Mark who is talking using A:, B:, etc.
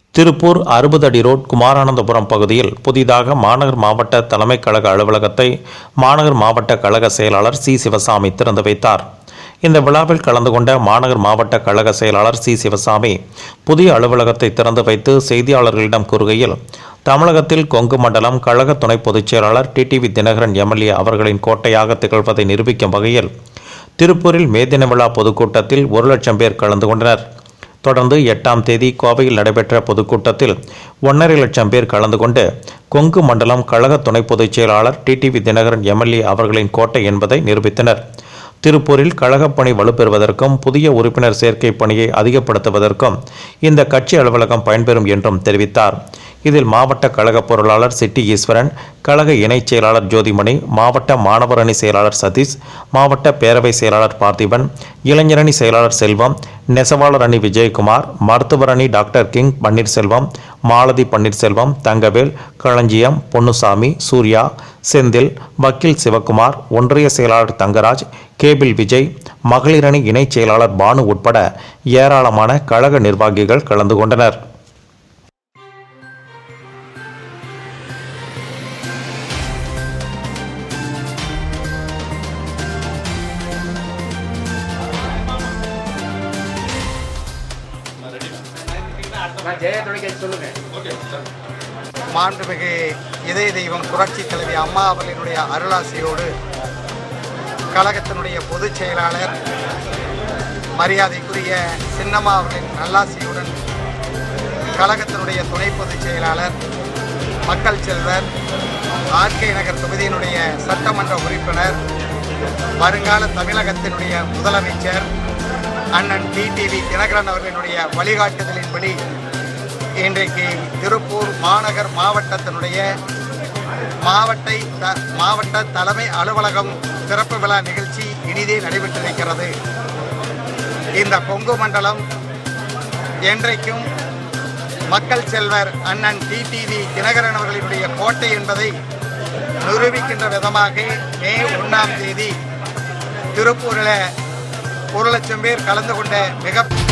A: திருப்பூர் அறுபது அடி ரோட் குமாரானந்தபுரம் பகுதியில் புதிதாக மாநகர் மாவட்ட தலைமைக் கழக அலுவலகத்தை மாநகர் மாவட்ட கழக செயலாளர் சி சிவசாமி திறந்து வைத்தார் இந்த விழாவில் கலந்து கொண்ட மாநகர் மாவட்ட கழக செயலாளர் சி சிவசாமி புதிய அலுவலகத்தை திறந்து வைத்து செய்தியாளர்களிடம் கூறுகையில் தமிழகத்தில் கொங்கு மண்டலம் கழக துணை பொதுச் செயலாளர் டிடிவி தினகரன் எம்எல்ஏ அவர்களின் கோட்டையாக திகழ்வதை நிரூபிக்கும் வகையில் திருப்பூரில் மே தின விழா பொதுக்கூட்டத்தில் ஒரு லட்சம் பேர் கலந்து கொண்டனர் தொடர்ந்து எட்டாம் தேதி கோவையில் நடைபெற்ற பொதுக்கூட்டத்தில் ஒன்றரை லட்சம் பேர் கலந்து கொண்டு கொங்கு மண்டலம் கழக துணை பொதுச் செயலாளர் டிடிவி தினகரன் எம்எல்ஏ அவர்களின் கோட்டை என்பதை நிரூபித்தனர் திருப்பூரில் கழகப் பணி வலுப்பெறுவதற்கும் புதிய உறுப்பினர் சேர்க்கை பணியை அதிகப்படுத்துவதற்கும் இந்த கட்சி அலுவலகம் பயன்பெறும் என்றும் தெரிவித்தார் இதில் மாவட்ட கழக பொருளாளர் சிட்டி ஈஸ்வரன் கழக இணைச் செயலாளர் ஜோதிமணி மாவட்ட மாணவர் அணி செயலாளர் சதீஷ் மாவட்ட பேரவை செயலாளர் பார்த்திபன் இளைஞரணி செயலாளர் செல்வம் நெசவாளர் அணி விஜயகுமார் மருத்துவர் அணி டாக்டர் கிங் பன்னீர்செல்வம் மாலதி பன்னீர்செல்வம் தங்கவேல் களஞ்சியம் பொன்னுசாமி சூர்யா செந்தில் வக்கீல் சிவகுமார் ஒன்றிய செயலாளர் தங்கராஜ் கேபிள் விஜய் மகளிரணி இணைச் செயலாளர் பானு உட்பட ஏராளமான கழக நிர்வாகிகள் கலந்து கொண்டனர்
B: மாண்புமிகு இதய தெய்வம் புரட்சி தலைவி அம்மா அவர்களினுடைய அருளாசியோடு கழகத்தினுடைய பொதுச் செயலாளர் மரியாதைக்குரிய சின்னம்மா அவர்களின் நல்லாசியுடன் கழகத்தினுடைய துணை பொதுச் செயலாளர் மக்கள் செல்வர் ஆர்கே நகர் தொகுதியினுடைய சட்டமன்ற உறுப்பினர் வருங்கால தமிழகத்தினுடைய முதலமைச்சர் அண்ணன் டிடிவி தினகரன் அவர்களினுடைய வழிகாட்டுதலின்படி இன்றைக்கு திருப்பூர் மாநகர் மாவட்டத்தினுடைய மாவட்ட த மாவட்ட தலைமை அலுவலகம் திறப்பு விழா நிகழ்ச்சி இனிதே நடைபெற்றிருக்கிறது இந்த கொங்கு மண்டலம் என்றைக்கும் மக்கள் செல்வர் அண்ணன் டிடிவி தினகரன் அவர்களினுடைய கோட்டை என்பதை நிரூபிக்கின்ற விதமாக மே ஒன்றாம் தேதி திருப்பூரில் ஒரு லட்சம் பேர் கலந்து கொண்ட மிக